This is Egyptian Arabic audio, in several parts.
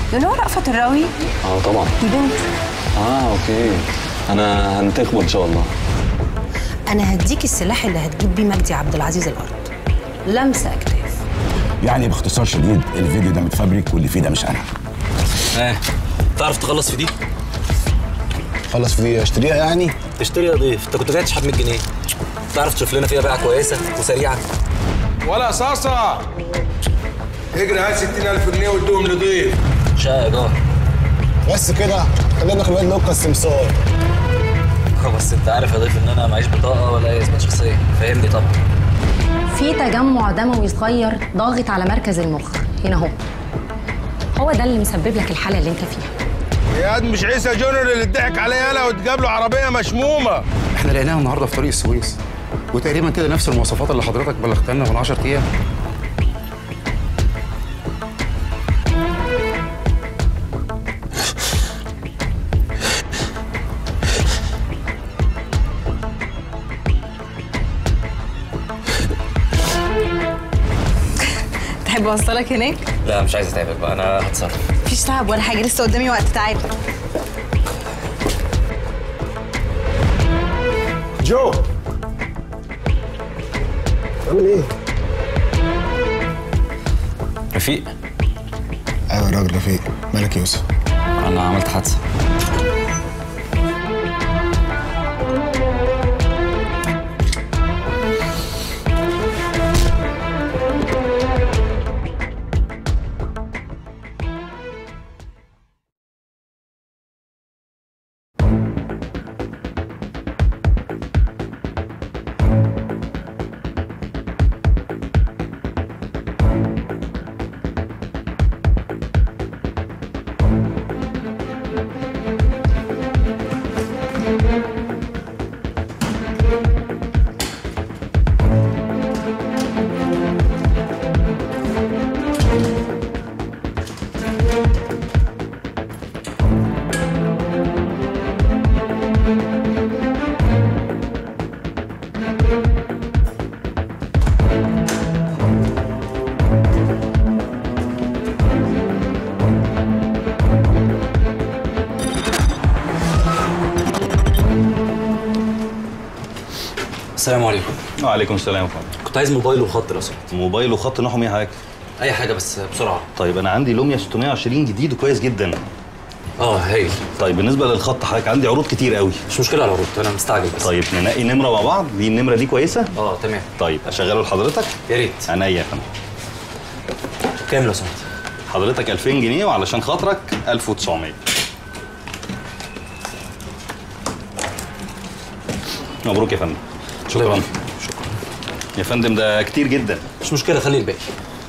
اللي هو رأفت الراوي اه طبعا دي بنت اه اوكي انا هنتخبه ان شاء الله انا هديك السلاح اللي هتجيب بيه مجدي عبد العزيز الارض لمسه اكتاف يعني باختصار شديد الفيديو ده متفبرك واللي فيه ده مش انا ايه تعرف تخلص في دي؟ خلص في دي اشتريها يعني اشتري يا ضيف انت كنت جاي تشحت 100 جنيه تعرف تشوف لنا فيها بيعه كويسه وسريعه ولا صاصة اجري هات 60000 جنيه وادوهم لضيف شقه ايجار بس كده خلينا في الواد لوكا السمسار بس انت عارف يا ضيف ان انا معيش بطاقه ولا اي اثبات شخصيه فاهمني طبعا في تجمع دموي صغير ضاغط على مركز المخ هنا اهو هو ده اللي مسبب لك الحاله اللي انت فيها ياد مش عيسى جونر اللي اتضحك عليه يالا وتجاب له عربيه مشمومه احنا لقيناها النهارده في طريق السويس وتقريبا كده نفس المواصفات اللي حضرتك بلغتها لنا من 10 ايام تحب اوصلك هناك لا مش عايز اتعبك بقى انا هتصرف مفيش تعب ولا حاجه لسه قدامي وقت تعالى جو عامل ايه؟ رفيق ايوه يا راجل رفيق مالك يا يوسف انا عملت حادثه السلام عليكم وعليكم السلام يا فندم كنت عايز موبايل وخط لو سمحت موبايل وخط نوعهم ايه حضرتك؟ اي حاجه بس بسرعه طيب انا عندي لوميا 620 جديد وكويس جدا اه هايل طيب بالنسبه للخط حضرتك عندي عروض كتير قوي مش مشكله على العروض انا مستعجل بس طيب ننقي نمره مع بعض دي النمره دي كويسه اه تمام طيب اشغله لحضرتك يا ريت عينيا يا فندم كام لو سمحت حضرتك 2000 جنيه وعلشان خاطرك 1900 مبروك يا فندم شكرا شكرا يا فندم ده كتير جدا مش مشكله خلي الباقي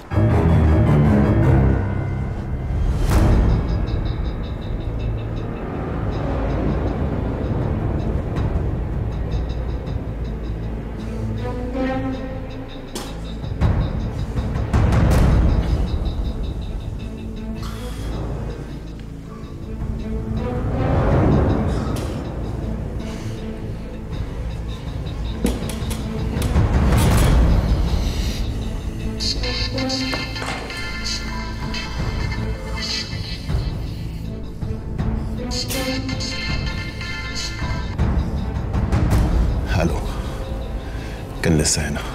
الو كان لسه هنا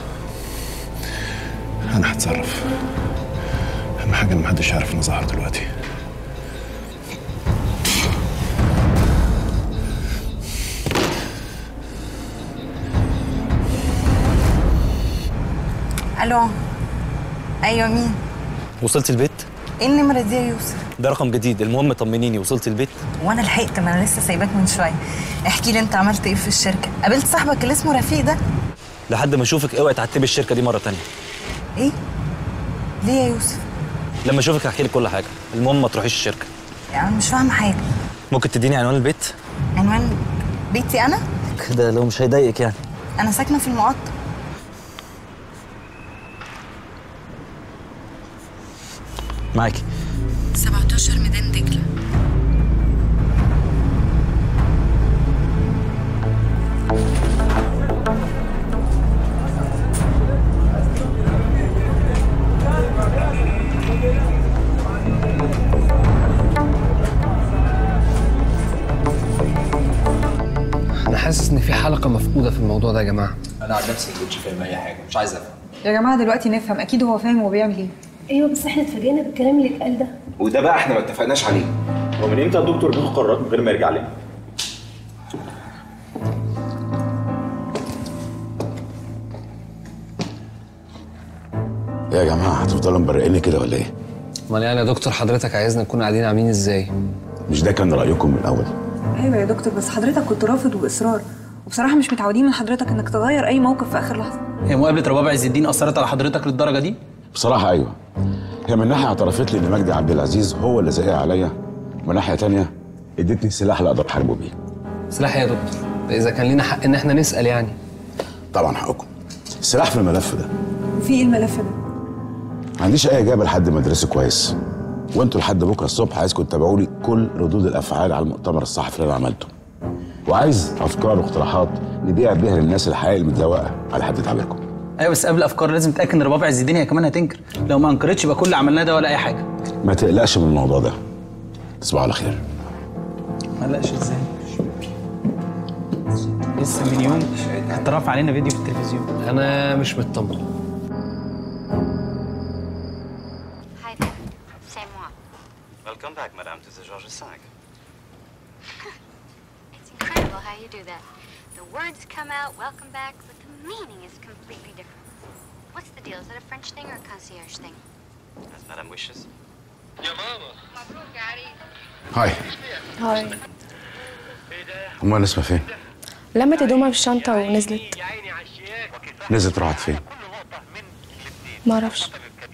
انا هتصرف اهم حاجه ان محدش يعرف اني ظهر دلوقتي الو ايوه مين وصلت البيت؟ ايه النمره دي يا يوسف ده رقم جديد المهم طمنيني وصلت البيت؟ وانا لحقت ما انا لسه سايباك من شويه احكي لي انت عملت ايه في الشركه قابلت صاحبك اللي اسمه رفيق ده لحد ما اشوفك اوعي تعتبي الشركه دي مره تانية ايه ليه يا يوسف لما اشوفك هحكي لك كل حاجه المهم ما تروحيش الشركه يعني أنا مش فاهمه حاجه ممكن تديني عنوان البيت عنوان بيتي انا كده لو مش هيضايقك يعني انا ساكنه في المقطم معاكي 17 ميدان دجله حلقه مفقوده في الموضوع ده يا جماعه انا عن نفسي ما كنتش فاهم اي حاجه مش عايز افهم يا جماعه دلوقتي نفهم اكيد هو فاهم هو بيعمل ايه ايوه بس احنا اتفاجئنا بالكلام اللي اتقال ده وده بقى احنا ما اتفقناش عليه هو من امتى الدكتور بياخد قرارات من غير ما يرجع لنا؟ إيه يا جماعه هتفضلوا مبرقيني كده ولا ايه؟ امال يعني يا دكتور حضرتك عايزنا نكون قاعدين عاملين ازاي مش ده كان رايكم من الاول ايوه يا دكتور بس حضرتك كنت رافض واصرار وبصراحه مش متعودين من حضرتك انك تغير اي موقف في اخر لحظه هي مقابله رباب عز الدين اثرت على حضرتك للدرجه دي بصراحه ايوه هي من ناحيه اعترفت لي ان مجدي عبد العزيز هو اللي زقها عليا ومن ناحيه تانية ادتني السلاح اللي اقدر احاربه بيه سلاح إيه يا دكتور ده اذا كان لينا حق ان احنا نسال يعني طبعا حقكم السلاح في الملف ده وفي ايه الملف ده ما عنديش اي اجابه لحد ما ادرسه كويس وانتوا لحد بكره الصبح عايزكم تتابعوا لي كل ردود الافعال على المؤتمر الصحفي اللي انا عملته وعايز افكار واقتراحات نبيع بيها للناس الحقيقه المتزوقه على حد تعبيركم ايوه بس قبل الافكار لازم تتاكد ان رباب عز الدين هي كمان هتنكر لو ما انكرتش يبقى كل اللي عملناه ده ولا اي حاجه ما تقلقش من الموضوع ده تصبحوا على خير ما قلقش ازاي لسه من يوم اترفع علينا فيديو في التلفزيون انا مش مطمن Hi there. C'est moi. Welcome back, madame, to the Georges V. It's incredible how you do that. The words come out, welcome back, but the meaning is completely different. What's the deal? Is that a French thing or a concierge thing? As madame wishes. هاي هاي امال اسمها فين؟ لمت هدومها في الشنطة ونزلت نزلت راحت فين؟ ما اعرفش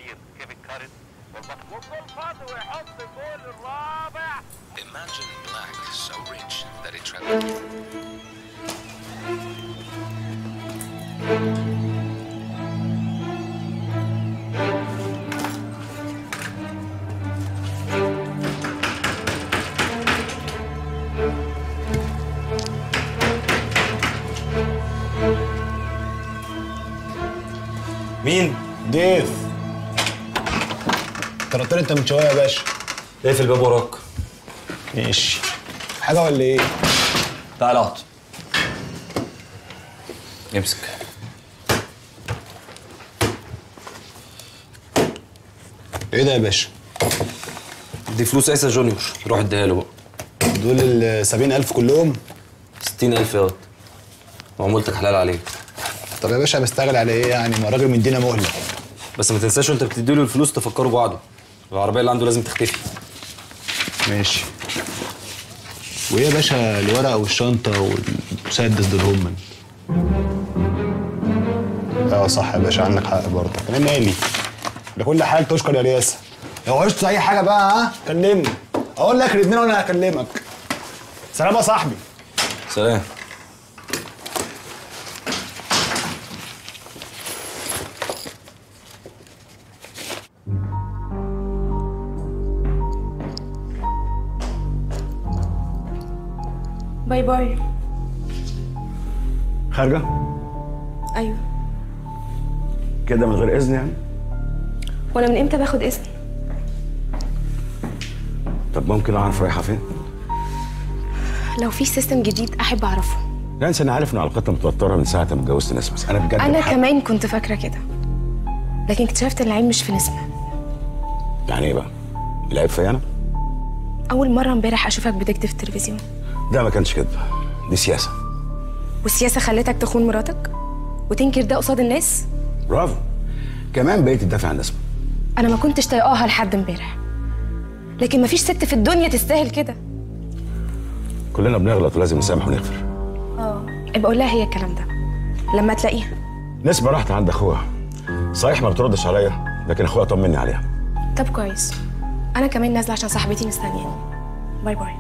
Imagine black so rich that it travels. مين؟ ضيف طردت انت من شويه يا باشا اقفل الباب وراك ماشي حاجه ولا ايه؟ تعال اقعد امسك ايه ده يا باشا؟ دي فلوس عيسى جونيور روح اديها له بقى دول ال 70000 كلهم 60000 ياض وعمولتك حلال عليك طب يا باشا بستعجل على ايه يعني ما الراجل مدينا مهله بس ما تنساش وانت بتديله الفلوس تفكروا بعضه العربيه اللي عنده لازم تختفي ماشي وايه يا باشا الورقه والشنطه والمسدس دول هم اه صح يا باشا عندك حق برضه انا مالي ده كل حاجه تشكر يا رياسه لو عشت اي حاجه بقى ها كلمني اقول لك الاثنين وانا هكلمك سلام يا صاحبي سلام باي باي خارجه؟ ايوه كده من غير اذن يعني؟ وانا من امتى باخد اسم طب ممكن اعرف رايحه فين؟ لو في سيستم جديد احب اعرفه لا انسى انا عارف ان علاقتنا متوتره من ساعه ما اتجوزت ناس بس انا بجد انا بحب- كمان كنت فاكره كده لكن اكتشفت ان العيب مش في نسمه يعني ايه بقى؟ العيب فيا انا؟ اول مره امبارح اشوفك بتكتب في التلفزيون ده ما كانش كده دي سياسه والسياسه خلتك تخون مراتك وتنكر ده قصاد الناس برافو كمان بقيت تدافع عن اسمه انا ما كنتش طايقاها لحد امبارح لكن مفيش ست في الدنيا تستاهل كده كلنا بنغلط ولازم نسامح ونغفر اه ابقى قول لها هي الكلام ده لما تلاقيها نسمة راحت عند اخوها صحيح ما بتردش عليا لكن اخوها طمني عليها طب كويس انا كمان نازله عشان صاحبتي مستنياني باي باي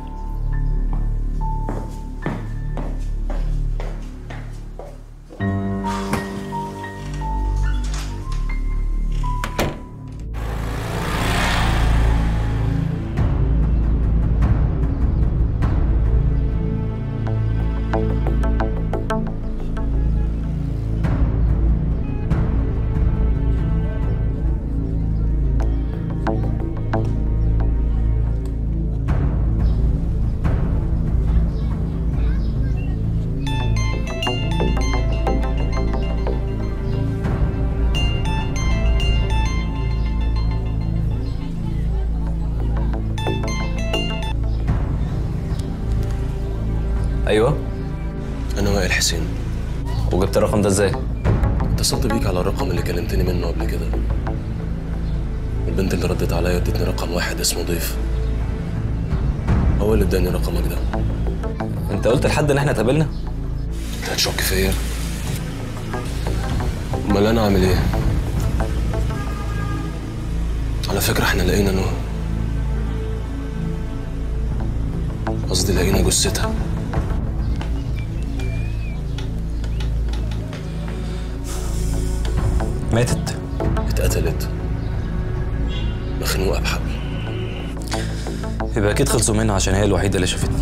وجبت الرقم ده ازاي؟ اتصلت بيك على الرقم اللي كلمتني منه قبل كده البنت اللي ردت عليا ادتني رقم واحد اسمه ضيف هو اللي اداني رقمك ده انت قلت لحد ان احنا اتقابلنا؟ انت هتشك فيا امال انا اعمل ايه على فكره احنا لقينا نوح قصدي لقينا جثتها ماتت اتقتلت مخنوقه بحبل يبقى اكيد خلصوا منها عشان هي الوحيده اللي شافتني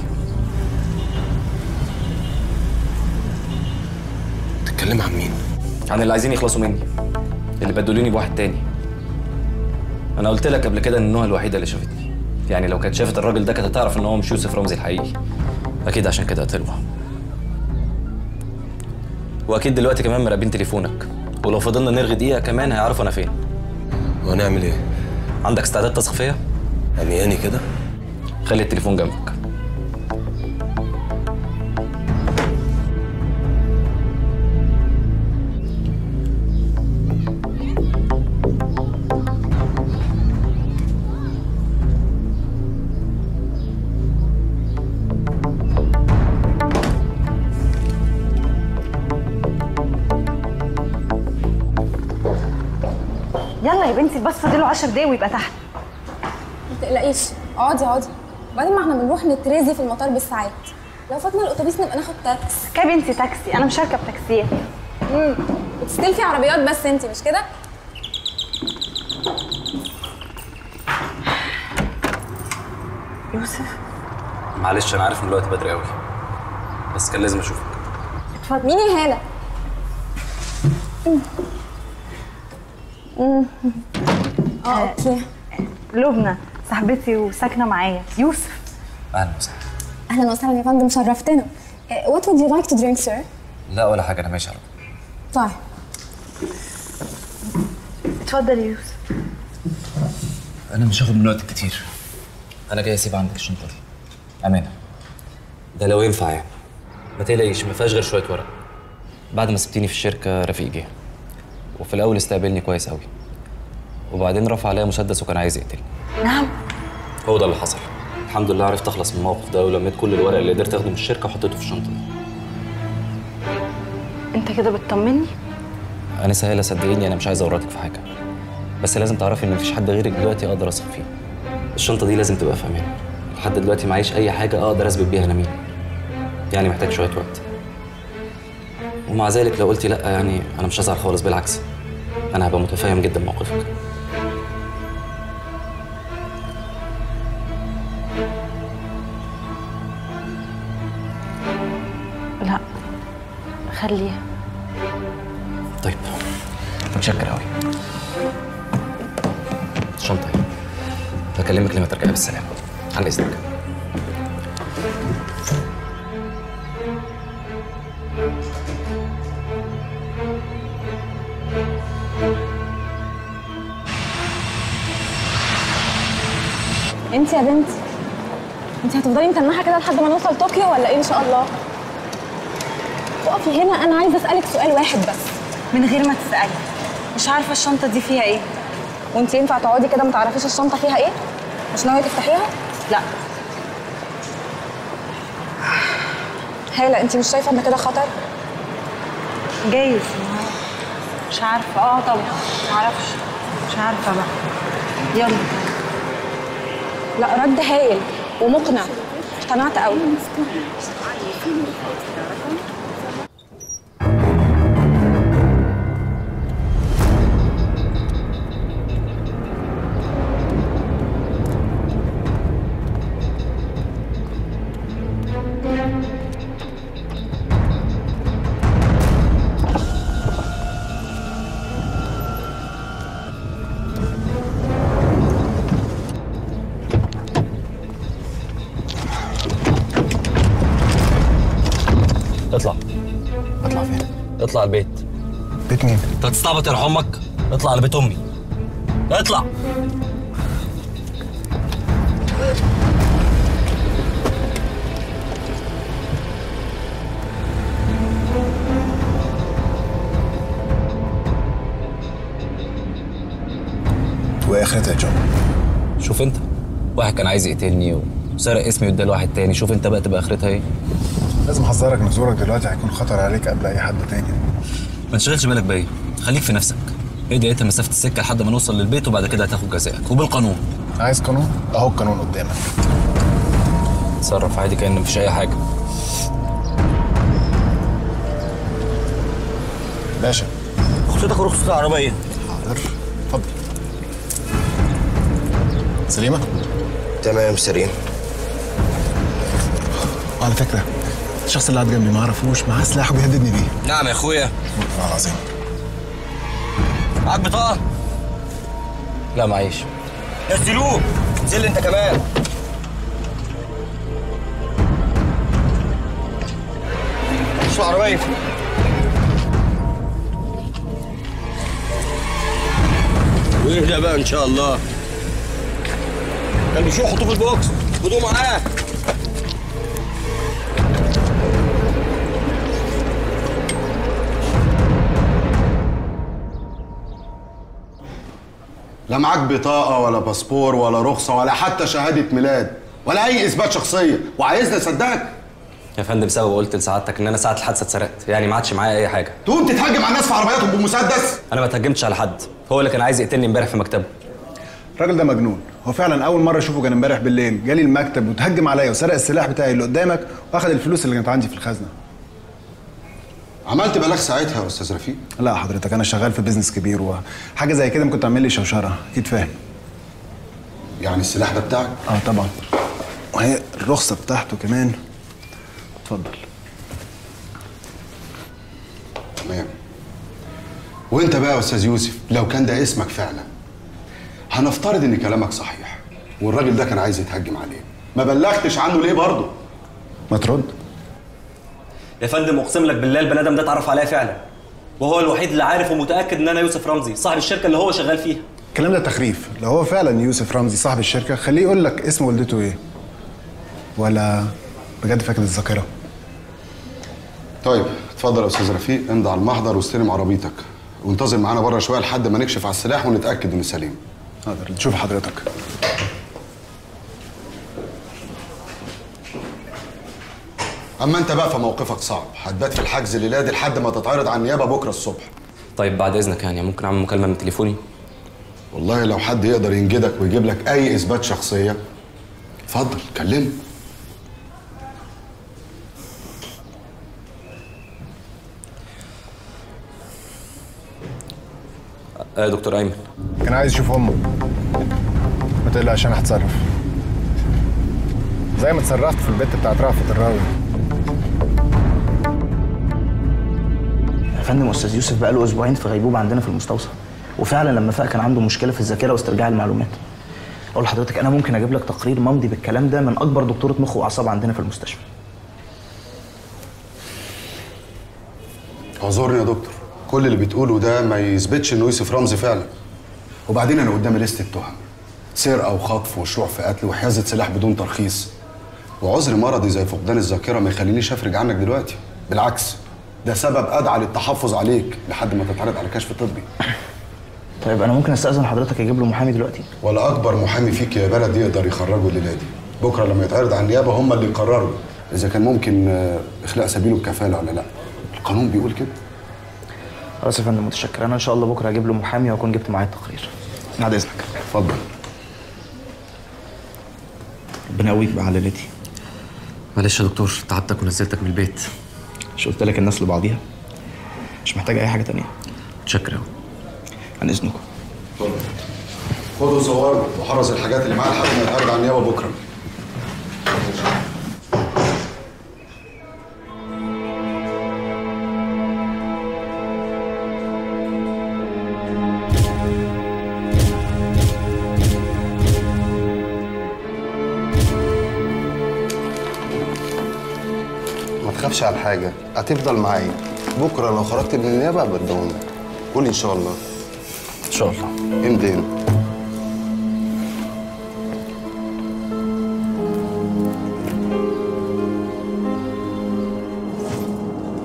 تتكلم عن مين عن اللي عايزين يخلصوا مني اللي بدلوني بواحد تاني انا قلت لك قبل كده ان نوها الوحيده اللي شافتني يعني لو كانت شافت الراجل ده كانت هتعرف ان هو مش يوسف رمزي الحقيقي اكيد عشان كده قتلوها واكيد دلوقتي كمان مراقبين تليفونك ولو فضلنا نرغي دقيقه كمان هيعرفوا انا فين وهنعمل ايه عندك استعداد تثق فيا عمياني كده خلي التليفون جنبك يلا يا بنتي الباص فاضله 10 دقايق ويبقى تحت ما تقلقيش اقعدي اقعدي بعدين ما احنا بنروح نترازي في المطار بالساعات لو فاتنا الاتوبيس نبقى ناخد تاكس يا بنتي تاكسي انا مش هركب تاكسيات امم بتستلفي عربيات بس انت مش كده يوسف معلش انا عارف ان الوقت بدري قوي بس كان لازم اشوفك اتفضل مين يا هاله اه اوكي لبنى صاحبتي وساكنه معايا يوسف اهلا وسهلا اهلا وسهلا يا فندم شرفتنا وات would you like to drink sir لا ولا حاجه انا ماشي على طول. طيب اتفضل يا يوسف انا مش هاخد من وقتك كتير انا جاي اسيب عندك الشنطه دي امانه ده لو ينفع يعني ما تقلقيش ما فيهاش غير شويه ورق بعد ما سبتيني في الشركه رفيق جه وفي الاول استقبلني كويس قوي وبعدين رفع عليا مسدس وكان عايز يقتلني نعم هو ده اللي حصل الحمد لله عرفت اخلص من الموقف ده ولميت كل الورق اللي قدرت اخده من الشركه وحطيته في الشنطه دي انت كده بتطمني انا سهله صدقيني انا مش عايز اورطك في حاجه بس لازم تعرفي ان مفيش حد غيرك دلوقتي اقدر اثق فيه الشنطه دي لازم تبقى في امان لحد دلوقتي معيش اي حاجه اقدر اثبت بيها انا مين يعني محتاج شويه وقت ومع ذلك لو قلتي لا يعني انا مش هزعل خالص بالعكس انا هبقى متفاهم جدا موقفك لا خليها طيب متشكر قوي الشنطه اهي هكلمك لما ترجعي بالسلامه عن اذنك انت يا بنتي انت هتفضلي متنحه كده لحد ما نوصل طوكيو ولا ايه ان شاء الله اقفي هنا انا عايزه اسالك سؤال واحد بس من غير ما تسالي مش عارفه الشنطه دي فيها ايه وانت ينفع تقعدي كده ما تعرفيش الشنطه فيها ايه مش ناويه تفتحيها لا هاله انت مش شايفه ان كده خطر جايز مش عارفه اه طبعا معرفش مش عارفه بقى يلا لا رد هايل ومقنع اقتنعت قوي اطلع اطلع فين؟ اطلع البيت بيت مين؟ انت هتستعبط يرحم امك اطلع على بيت امي اطلع اخرتها يا جو شوف انت واحد كان عايز يقتلني وسرق اسمي واداه لواحد تاني شوف انت بقى تبقى اخرتها ايه لازم احذرك ان زورك دلوقتي هيكون خطر عليك قبل اي حد تاني ما تشغلش بالك بيا خليك في نفسك ادي انت مسافه السكه لحد ما نوصل للبيت وبعد كده هتاخد جزائك وبالقانون عايز قانون اهو القانون قدامك تصرف عادي كأن مفيش اي حاجه باشا خطتك رخصة العربية حاضر اتفضل سليمة؟ تمام سليم على فكرة الشخص اللي قاعد جنبي ما اعرفوش معاه سلاح وبيهددني بيه نعم يا اخويا والله العظيم معاك بطاقة لا معيش نزلوه نزل انت كمان شو العربية واهدى بقى ان شاء الله كان شو حطوه في البوكس خدوه معاه لا معاك بطاقة ولا باسبور ولا رخصة ولا حتى شهادة ميلاد ولا أي إثبات شخصية وعايزني أصدقك يا فندم سبب قلت لسعادتك ان انا ساعه الحادثه اتسرقت يعني ما عادش معايا اي حاجه تقوم تتهجم على الناس في عربياتهم بمسدس انا ما اتهجمتش على حد هو اللي كان عايز يقتلني امبارح في مكتبه الراجل ده مجنون هو فعلا اول مره اشوفه كان امبارح بالليل جالي المكتب وتهجم عليا وسرق السلاح بتاعي اللي قدامك واخد الفلوس اللي كانت عندي في الخزنه عملت بلاغ ساعتها يا أستاذ رفيق لا حضرتك انا شغال في بيزنس كبير وحاجه زي كده ممكن تعمل لي شوشره اكيد فاهم يعني السلاح ده بتاعك؟ اه طبعا وهي الرخصه بتاعته كمان اتفضل تمام وانت بقى يا استاذ يوسف لو كان ده اسمك فعلا هنفترض ان كلامك صحيح والراجل ده كان عايز يتهجم عليه ما بلغتش عنه ليه برضه ما ترد يا فندم اقسم لك بالله البني ادم ده اتعرف عليا فعلا وهو الوحيد اللي عارف ومتاكد ان انا يوسف رمزي صاحب الشركه اللي هو شغال فيها الكلام ده تخريف لو هو فعلا يوسف رمزي صاحب الشركه خليه يقول لك اسم والدته ايه ولا بجد فاكر الذاكره طيب اتفضل يا استاذ رفيق امضي على المحضر واستلم عربيتك وانتظر معانا بره شويه لحد ما نكشف على السلاح ونتاكد انه سليم حاضر نشوف حضرتك اما انت بقى فموقفك صعب هتبات في الحجز الليله دي لحد ما تتعرض على النيابه بكره الصبح طيب بعد اذنك يعني ممكن اعمل مكالمه من تليفوني والله لو حد يقدر ينجدك ويجيب لك اي اثبات شخصيه اتفضل كلمه آه يا دكتور ايمن كان عايز يشوف امه ما تقلقش انا هتصرف زي ما اتصرفت في البت بتاعت رأفت الراوي يا فندم استاذ يوسف بقى له اسبوعين في غيبوبه عندنا في المستوصف وفعلا لما فاق كان عنده مشكله في الذاكره واسترجاع المعلومات اقول لحضرتك انا ممكن اجيب لك تقرير ممضي بالكلام ده من اكبر دكتوره مخ واعصاب عندنا في المستشفى اعذرني يا دكتور كل اللي بتقوله ده ما يثبتش انه يوسف رمزي فعلا وبعدين انا قدامي لسته تهم سرقه وخطف وشروع في قتل وحيازه سلاح بدون ترخيص وعذر مرضي زي فقدان الذاكره ما يخلينيش افرج عنك دلوقتي بالعكس ده سبب ادعى للتحفظ عليك لحد ما تتعرض على كشف طبي طيب انا ممكن استاذن حضرتك اجيب له محامي دلوقتي ولا اكبر محامي فيك يا بلد يقدر يخرجه الليله دي بكره لما يتعرض على النيابه هم اللي يقرروا اذا كان ممكن آه، اخلاء سبيله بكفاله ولا لا القانون بيقول كده خلاص يا فندم متشكر انا ان شاء الله بكره هجيب له محامي واكون جبت معايا التقرير بعد اذنك اتفضل ربنا يقويك بقى على ليلتي معلش يا دكتور تعبتك ونزلتك من البيت مش قلت لك الناس لبعضيها مش محتاج اي حاجه تانية متشكر قوي عن اذنكم اتفضل خدوا صوروا وحرز الحاجات اللي معاه لحد ما يتعرض على النيابه بكره ما تخافش على حاجة هتفضل معايا بكرة لو خرجت من النيابة بدهم لك قول إن شاء الله إن شاء الله امتى هنا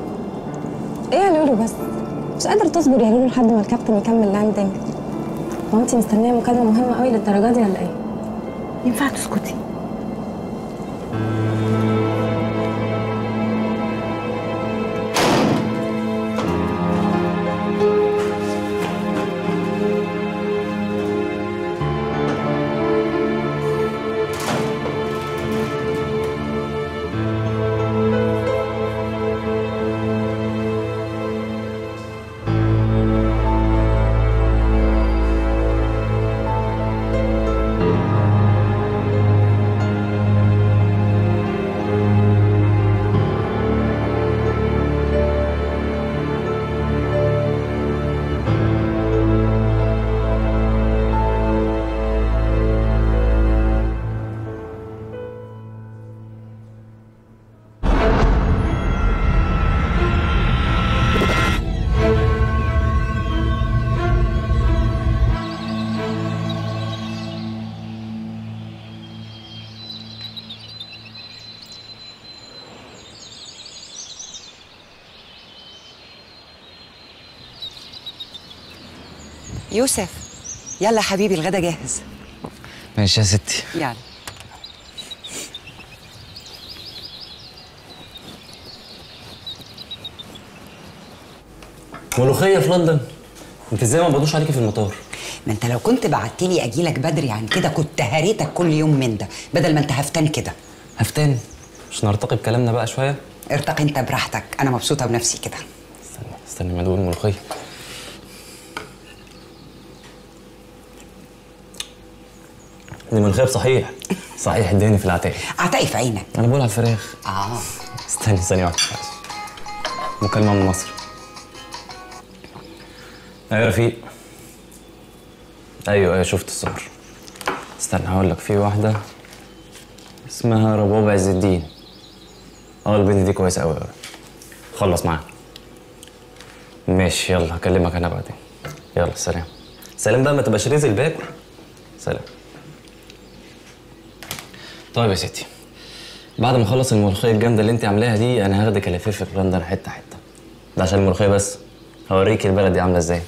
ايه يا لولو بس مش قادر تصبر يا لولو لحد ما الكابتن يكمل لاندنج هو انت مستنيه مكالمه مهمه قوي للدرجه دي ولا ايه ينفع تسكتي يوسف يلا حبيبي الغدا جاهز ماشي يا ستي يلا ملوخيه في لندن انت ازاي ما بدوش عليكي في المطار ما انت لو كنت بعتلي اجيلك بدري عن كده كنت هريتك كل يوم من ده بدل ما انت هفتان كده هفتان مش نرتقي بكلامنا بقى شويه ارتقي انت براحتك انا مبسوطه بنفسي كده استني ما ادوق الملوخيه دي ملوخيه بصحيح صحيح اداني في العتاق اعتقي في عينك انا بقول على الفراخ اه استني ثانيه واحده مكالمه من مصر ايوه يا رفيق ايوه ايوه شفت الصور استنى هقول لك في واحده اسمها رباب عز الدين اه البنت دي كويسه قوي قوي خلص معاها ماشي يلا هكلمك انا بعدين يلا سلام سلام بقى ما تبقاش رزق باكل سلام طيب يا ستي بعد ما اخلص الملوخيه الجامده اللي انت عاملاها دي انا هاخدك الففك في لندن حته حته ده عشان الملوخيه بس هوريك البلد دي عامله ازاي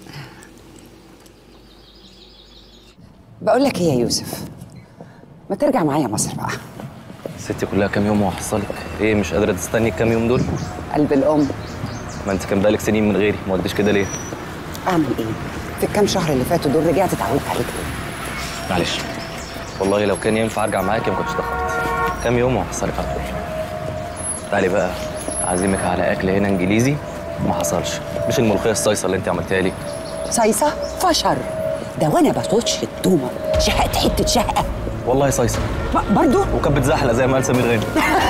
بقول لك ايه يا يوسف ما ترجع معايا مصر بقى ستي كلها كام يوم وهحصلك ايه مش قادره تستني الكام يوم دول قلب الام ما انت كان بقالك سنين من غيري ما قلتش كده ليه اعمل ايه في الكام شهر اللي فاتوا دول رجعت اتعودت عليك تاني معلش والله لو كان ينفع ارجع معاكي ما كنتش دخلت كام يوم وهحصلك على طول تعالي بقى اعزمك على اكل هنا انجليزي ما حصلش مش الملوخيه الصيصه اللي انت عملتيها لي صيصه فشر ده وانا بطوش التومه شهقت حته شهقه والله صيصه برضو وكانت بتزحلق زي ما قال سمير غانم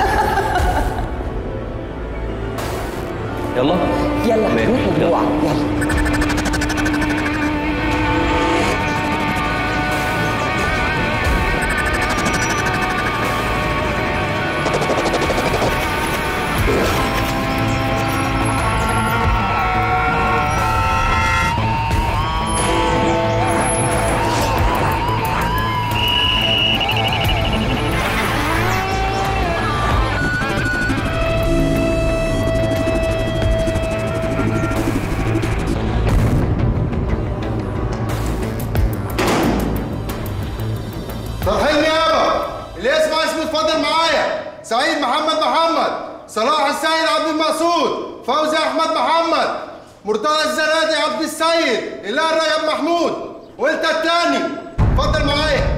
يلا يلا ماشي. نروح نجوع يلا رايحين يابا اللي يسمع اسمه اتفضل معايا سعيد محمد محمد صلاح السيد عبد المقصود فوزي احمد محمد مرتضى الزنادي عبد السيد اله رجب محمود وانت التاني اتفضل معايا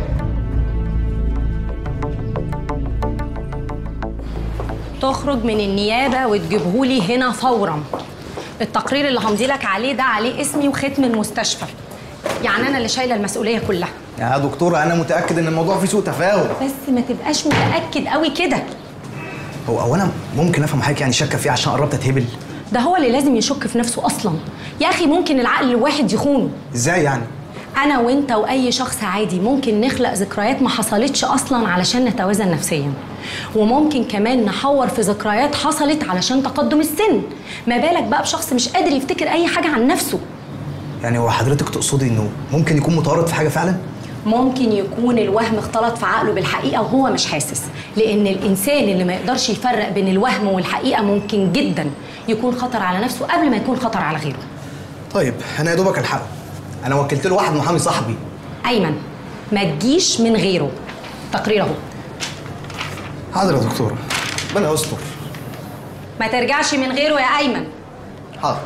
تخرج من النيابة وتجيبهولي هنا فورا التقرير اللي همضي لك عليه ده عليه اسمي وختم المستشفى يعني أنا اللي شايلة المسؤولية كلها يا دكتورة أنا متأكد إن الموضوع فيه سوء تفاهم بس ما تبقاش متأكد قوي كده هو هو أنا ممكن أفهم حضرتك يعني شاكة فيه عشان قربت أتهبل ده هو اللي لازم يشك في نفسه أصلا يا أخي ممكن العقل الواحد يخونه إزاي يعني؟ أنا وأنت وأي شخص عادي ممكن نخلق ذكريات ما حصلتش أصلا علشان نتوازن نفسيا وممكن كمان نحور في ذكريات حصلت علشان تقدم السن ما بالك بقى بشخص مش قادر يفتكر أي حاجة عن نفسه يعني هو حضرتك تقصدي إنه ممكن يكون متورط في حاجة فعلا؟ ممكن يكون الوهم اختلط في عقله بالحقيقة وهو مش حاسس لأن الإنسان اللي ما يقدرش يفرق بين الوهم والحقيقة ممكن جدا يكون خطر على نفسه قبل ما يكون خطر على غيره طيب أنا يا دوبك ألحقه انا وكلت له واحد محامي صاحبي ايمن ما تجيش من غيره تقرير اهو حاضر يا دكتوره ربنا يستر ما ترجعش من غيره يا ايمن حاضر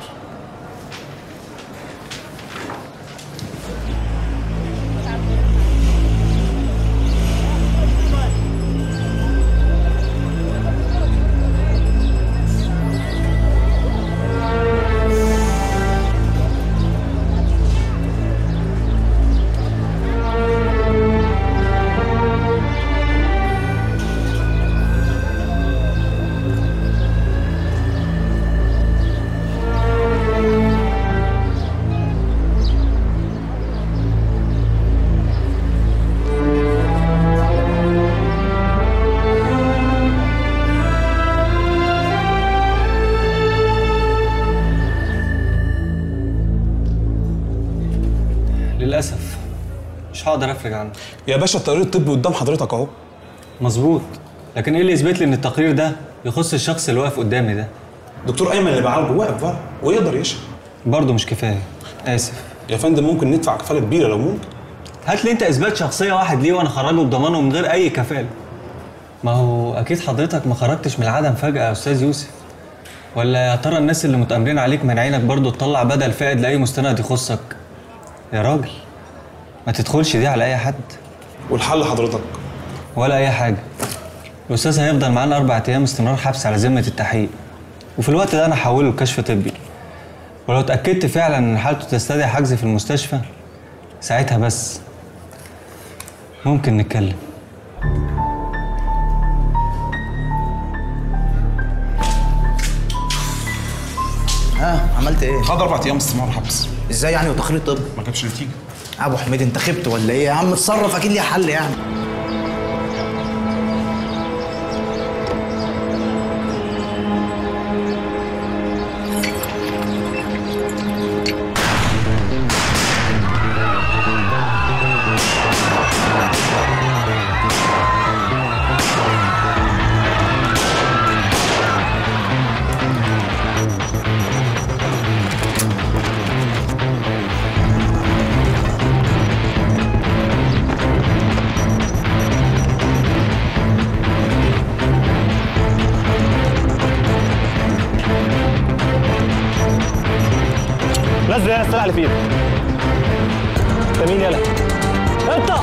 للاسف مش هقدر افرج عنه يا باشا التقرير الطبي قدام حضرتك اهو مظبوط لكن ايه اللي يثبت لي ان التقرير ده يخص الشخص اللي واقف قدامي ده دكتور ايمن اللي بعالجه واقف بره ويقدر يشهد برضه مش كفايه اسف يا فندم ممكن ندفع كفاله كبيره لو ممكن هات لي انت اثبات شخصيه واحد ليه وانا اخرجه بضمانه من غير اي كفاله ما هو اكيد حضرتك ما خرجتش من العدم فجاه يا استاذ يوسف ولا يا ترى الناس اللي متامرين عليك من عينك برضه تطلع بدل فائد لاي مستند يخصك يا راجل ما تدخلش دي على اي حد والحل حضرتك ولا اي حاجه الاستاذ هيفضل معانا اربع ايام استمرار حبس على ذمه التحقيق وفي الوقت ده انا هحوله لكشف طبي ولو اتاكدت فعلا ان حالته تستدعي حجز في المستشفى ساعتها بس ممكن نتكلم ها عملت ايه؟ خد اربع ايام استمرار حبس ازاي يعني وتقرير طبي؟ ما جابش نتيجه ابو حميد انت خبت ولا ايه يا عم اتصرف اكيد ليها حل يعني نزل يا السلاح اللي في ايدك انت مين يلا انت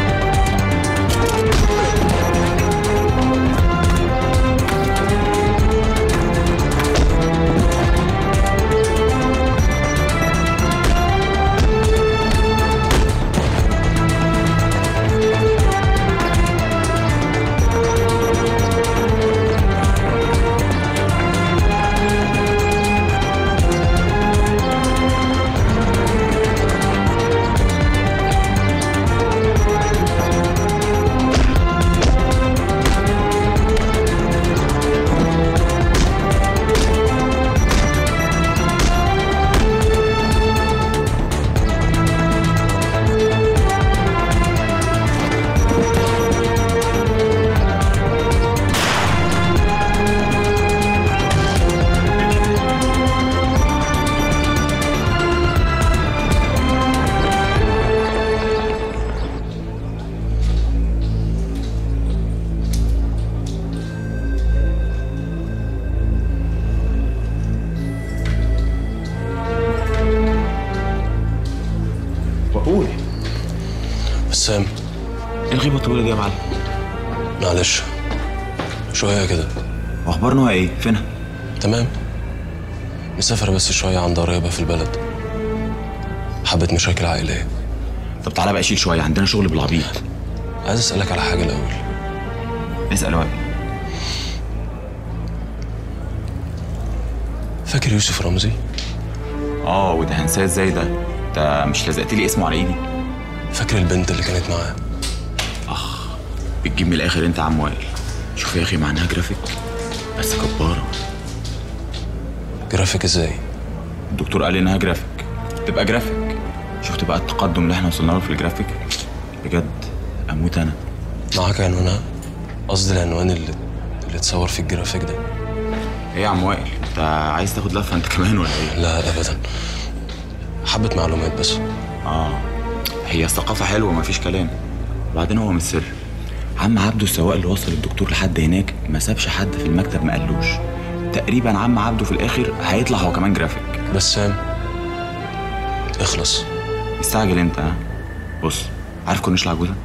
وقول بسام ايه الغيبه الطويله دي يا معلم؟ معلش شوية كده واخبار نوع ايه؟ فينها؟ تمام مسافر بس شوية عند قريبة في البلد حبة مشاكل عائلية طب تعالى بقى شيل شويه عندنا شغل بالعبيط عايز أسألك على حاجة الأول اسال بقى فاكر يوسف رمزي؟ اه وده هنساه ازاي ده؟ انت مش لزقت لي اسمه على ايدي فاكر البنت اللي كانت معاه اخ بتجيب من الاخر انت يا عم وائل شوف يا اخي معناها جرافيك بس جباره جرافيك ازاي؟ الدكتور قال لي انها جرافيك تبقى جرافيك شفت بقى التقدم اللي احنا وصلنا له في الجرافيك بجد اموت انا معاك عنوانها؟ قصدي العنوان اللي اللي اتصور في الجرافيك ده ايه يا عم وائل انت عايز تاخد لفه انت كمان ولا ايه لا ابدا حبة معلومات بس اه هي الثقافة حلوة مفيش كلام وبعدين هو مش سر عم عبده السواق اللي وصل الدكتور لحد هناك ما سابش حد في المكتب ما قالوش تقريبا عم عبده في الاخر هيطلع هو كمان جرافيك بسام اخلص استعجل انت ها بص عارف كورنيش العجوزة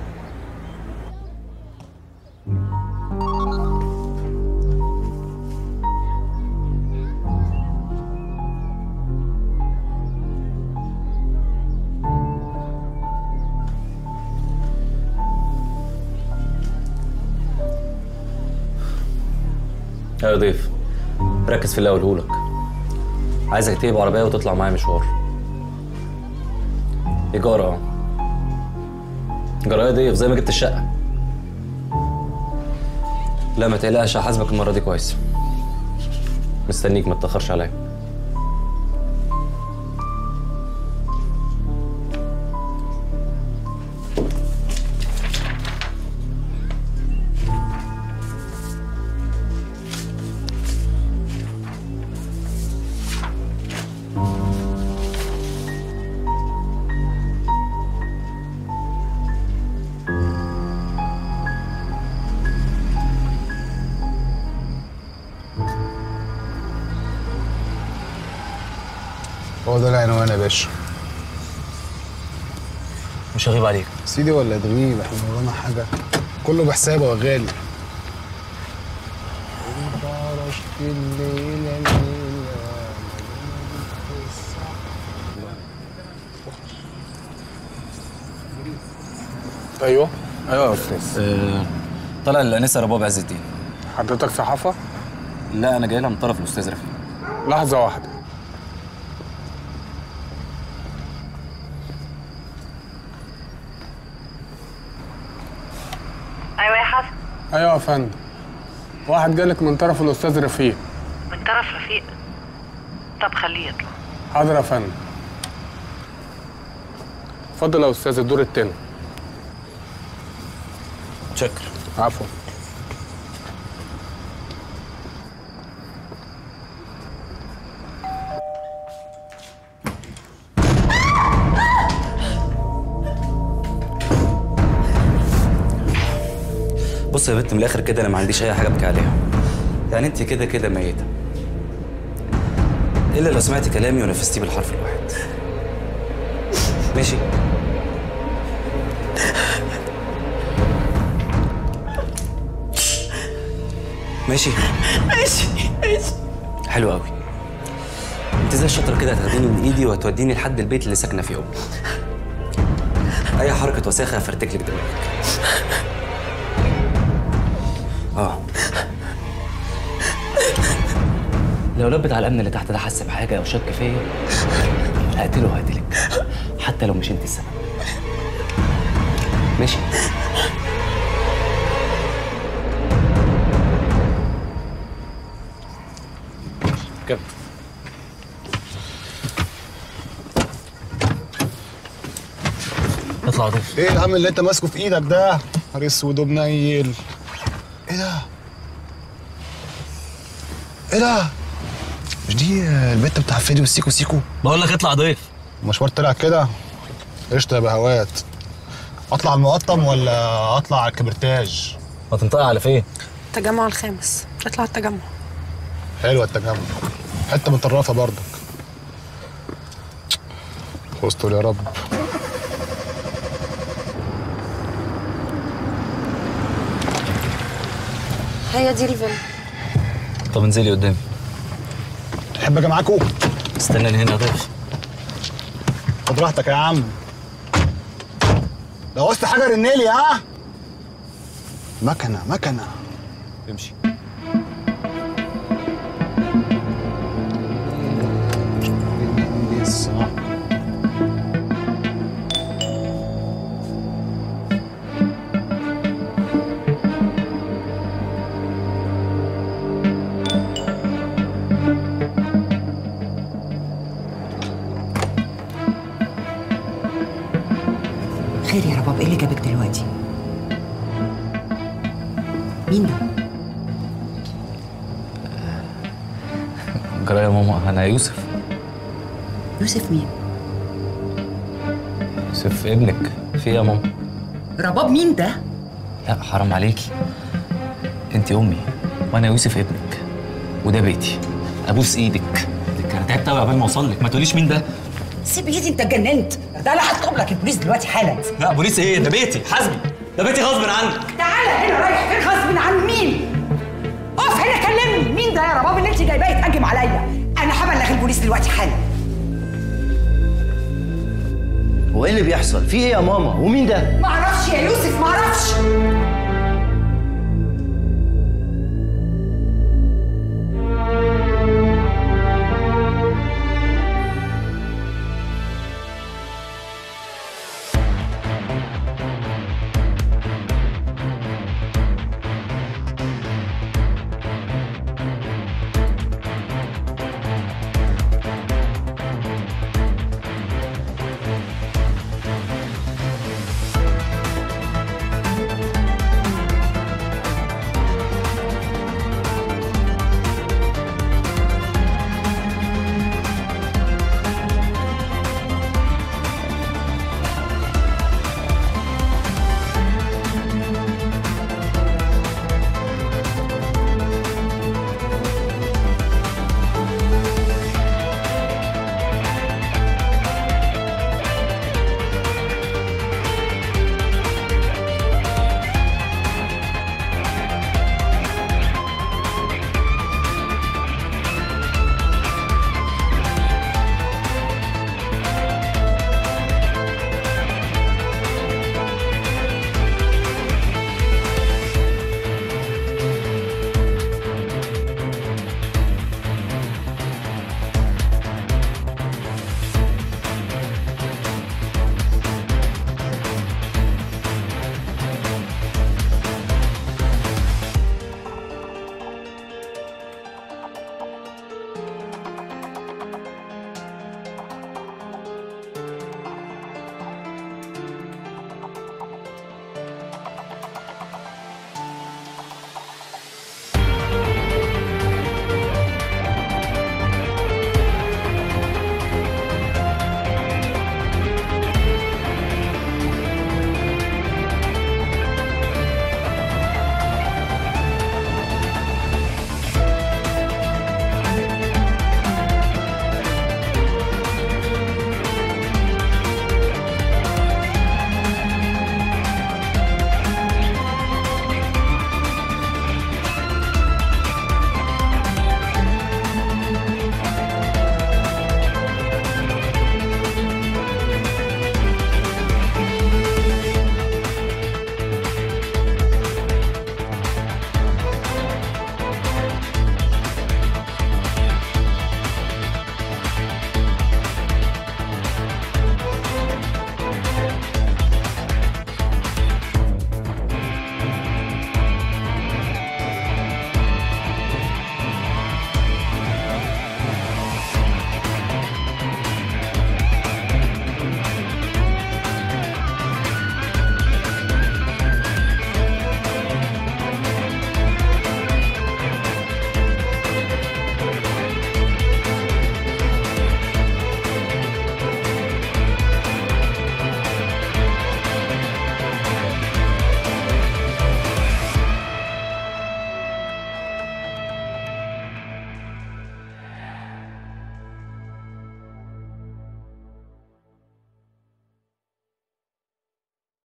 يا ضيف ركز في اللي هقوله لك عايزك تجيب عربيه وتطلع معايا مشوار ايجار اه ايجار يا ضيف زي ما جبت الشقه لا ما تقلقش هحاسبك المره دي كويس مستنيك ما تتاخرش عليا هو ده العنوان يا باشا مش هغيب عليك سيدي ولا تغيب احنا ورانا حاجه كله بحسابه يا غالي ايوه ايوه يا استاذ أه طالع الانسه رباب عز الدين حضرتك صحافه لا انا جاي لها من طرف الاستاذ رفيق لحظه واحده ايوه يا حسن ايوه يا فندم واحد جالك من طرف الاستاذ رفيق من طرف رفيق طب خليه يطلع حاضر يا فندم اتفضل يا استاذ الدور التاني شكر عفوا بص يا بنت من الاخر كده انا ما عنديش اي حاجه ابكي عليها يعني انت كده كده ميته الا لو سمعتي كلامي ونفذتيه بالحرف الواحد ماشي ماشي ماشي ماشي حلو قوي انت زي الشطره كده هتاخديني من ايدي وهتوديني لحد البيت اللي ساكنه فيه امي اي حركه وساخه هفرتك لك دماغك اه لو لو بتاع الامن اللي تحت ده حس بحاجه او شك فيا هقتله وهقتلك حتى لو مش انت السبب ماشي كمل اطلع ضيف ايه الهم اللي انت ماسكه في ايدك ده نهار اسود وبنيل ايه ده ايه ده مش دي البت بتاع فيديو سيكو سيكو بقول لك اطلع ضيف مشوار طلع كده قشطه يا بهوات اطلع المقطم ولا اطلع على الكبرتاج ما تنطقي على فين التجمع الخامس اطلع التجمع حلوه التجمع حته مطرفه برضك استر يا رب هي دي الفيلا طب انزلي قدامي تحب اجي معاكوا استناني هنا يا ضيف خد راحتك يا عم لو عوزت حاجه رنلي ها مكنه مكنه امشي خير يا رباب ايه اللي جابك دلوقتي مين ده جرى يا ماما انا يوسف يوسف مين يوسف ابنك في إيه يا ماما رباب مين ده؟ لا حرام عليكي انت امي وانا يوسف ابنك وده بيتي ابوس ايدك انا تعبت قوي قبل ما اوصل لك ما تقوليش مين ده سيب ايدي انت اتجننت ده انا هطلب لك البوليس دلوقتي حالا لا بوليس ايه ده بيتي حاسبي ده بيتي غصب عنك تعالى هنا رايح فين غصب عن مين؟ اقف هنا كلمني مين ده يا رباب اللي انت جايباه يتهجم عليا؟ انا هبلغ البوليس دلوقتي حالا هو ايه اللي بيحصل؟ في ايه يا ماما؟ ومين ده؟ معرفش يا يوسف معرفش